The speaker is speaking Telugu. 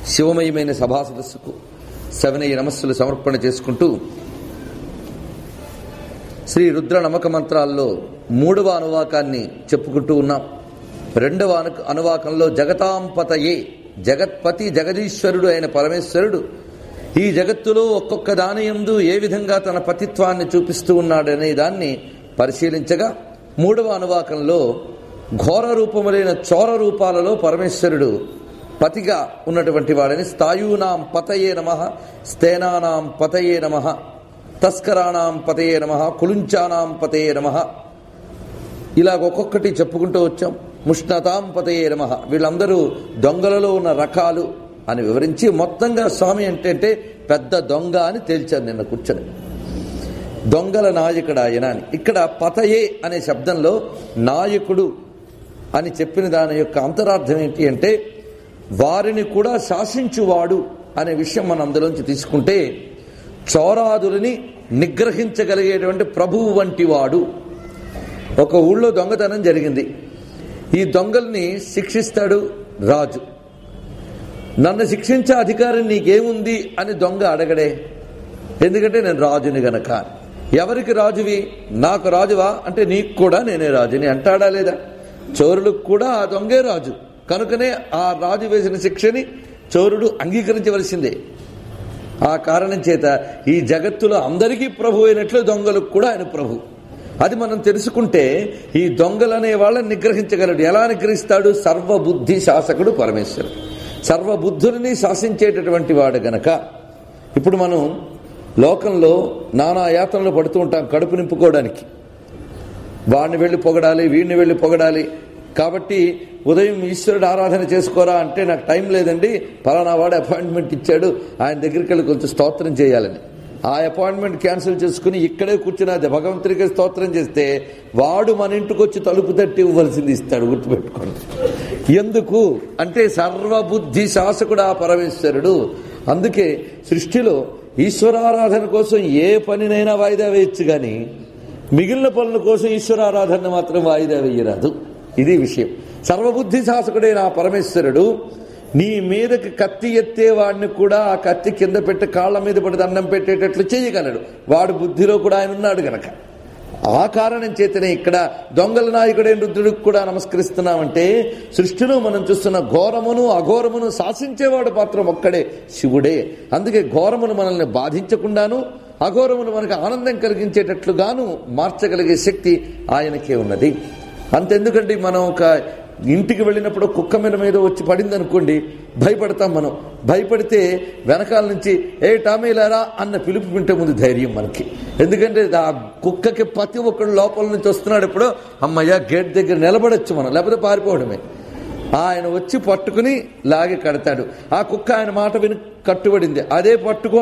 శివమయమైన సభా సదస్సుకు శవనయ్య నమస్సులు సమర్పణ చేసుకుంటూ శ్రీ రుద్ర నమక మంత్రాల్లో మూడవ అనువాకాన్ని చెప్పుకుంటూ ఉన్నాం రెండవ అను అనువాకంలో జగతాంపతయే జగత్పతి జగదీశ్వరుడు అయిన పరమేశ్వరుడు ఈ జగత్తులో ఒక్కొక్క దాని యందు ఏ విధంగా తన పతిత్వాన్ని చూపిస్తూ ఉన్నాడనే దాన్ని పరిశీలించగా మూడవ అనువాకంలో ఘోర రూపములైన చోర రూపాలలో పరమేశ్వరుడు పతిగా ఉన్నటువంటి వాడని స్థాయూనాం పతయే నమ స్థేనానాం పతయే నమ తస్కరాణాం పతయే నమ కులుంచానాం పతయే నమ ఇలాగ ఒక్కొక్కటి చెప్పుకుంటూ వచ్చాం ముష్ణతాం పతయే నమ వీళ్ళందరూ దొంగలలో ఉన్న రకాలు అని వివరించి మొత్తంగా స్వామి ఏంటంటే పెద్ద దొంగ అని తేల్చారు నిన్న కూర్చొని దొంగల నాయకుడు ఆయన అని ఇక్కడ పతయే అనే శబ్దంలో నాయకుడు అని చెప్పిన దాని యొక్క అంతరార్థం ఏంటి అంటే వారిని కూడా శాసించువాడు అనే విషయం మనం అందులోంచి తీసుకుంటే చౌరాదులని నిగ్రహించగలిగేటువంటి ప్రభువు వంటి వాడు ఒక ఊళ్ళో దొంగతనం జరిగింది ఈ దొంగల్ని శిక్షిస్తాడు రాజు నన్ను శిక్షించే అధికారం నీకేముంది అని దొంగ అడగడే ఎందుకంటే నేను రాజుని గనక ఎవరికి రాజువి నాకు రాజువా అంటే నీకు కూడా నేనే రాజుని అంటాడా లేదా చోరులకు కూడా ఆ దొంగే రాజు కనుకనే ఆ రాజు వేసిన శిక్షని చోరుడు అంగీకరించవలసిందే ఆ కారణం చేత ఈ జగత్తులో అందరికీ ప్రభు అయినట్లు దొంగలకు కూడా ఆయన ప్రభు అది మనం తెలుసుకుంటే ఈ దొంగలనే వాళ్ళని నిగ్రహించగలడు ఎలా నిగ్రహిస్తాడు సర్వబుద్ధి శాసకుడు పరమేశ్వరుడు సర్వబుద్ధులని శాసించేటటువంటి వాడు గనక ఇప్పుడు మనం లోకంలో నానా యాత్రలు పడుతూ ఉంటాం కడుపు నింపుకోవడానికి వాడిని వెళ్ళి పొగడాలి వీడిని వెళ్ళి పొగడాలి కాబట్టి ఉదయం ఈశ్వరుడు ఆరాధన చేసుకోరా అంటే నాకు టైం లేదండి పలానా వాడు అపాయింట్మెంట్ ఇచ్చాడు ఆయన దగ్గరికి వెళ్ళి కొంచెం స్తోత్రం చేయాలని ఆ అపాయింట్మెంట్ క్యాన్సిల్ చేసుకుని ఇక్కడే కూర్చుని అది భగవంతుడికి స్తోత్రం చేస్తే వాడు మన ఇంటికి వచ్చి తలుపు తట్టి ఇవ్వాల్సింది ఇస్తాడు గుర్తుపెట్టుకోండి ఎందుకు అంటే సర్వబుద్ధి శాసకుడు ఆ పరమేశ్వరుడు అందుకే సృష్టిలో ఈశ్వరారాధన కోసం ఏ పనినైనా వాయిదా వేయచ్చు కానీ మిగిలిన పనుల కోసం ఈశ్వరారాధన మాత్రం వాయిదా వేయరాదు ఇది విషయం సర్వబుద్ధి శాసకుడైన ఆ పరమేశ్వరుడు నీ మీదకి కత్తి ఎత్తేవాడిని కూడా ఆ కత్తి కింద పెట్టి కాళ్ళ మీద పడి దండం పెట్టేటట్లు చేయగలడు వాడు బుద్ధిలో కూడా ఆయన ఉన్నాడు గనక ఆ కారణం చేతనే ఇక్కడ దొంగల నాయకుడైన రుద్రుడికి కూడా నమస్కరిస్తున్నామంటే సృష్టిలో మనం చూస్తున్న ఘోరమును అఘోరమును శాసించేవాడు మాత్రం ఒక్కడే శివుడే అందుకే ఘోరమును మనల్ని బాధించకుండాను అఘోరమును మనకు ఆనందం కలిగించేటట్లుగాను మార్చగలిగే శక్తి ఆయనకే ఉన్నది అంతెందుకండి మనం ఒక ఇంటికి వెళ్ళినప్పుడు కుక్క మీద మీద వచ్చి పడింది అనుకోండి భయపడతాం మనం భయపడితే వెనకాల నుంచి ఏ టామీలారా అన్న పిలుపు వింటే ముందు ధైర్యం మనకి ఎందుకంటే ఆ కుక్కకి ప్రతి ఒక్కడు లోపల నుంచి వస్తున్నాడు ఇప్పుడు అమ్మయ్య గేట్ దగ్గర నిలబడొచ్చు మనం లేకపోతే పారిపోవడమే ఆయన వచ్చి పట్టుకుని లాగి కడతాడు ఆ కుక్క ఆయన మాట విని కట్టుబడింది అదే పట్టుకో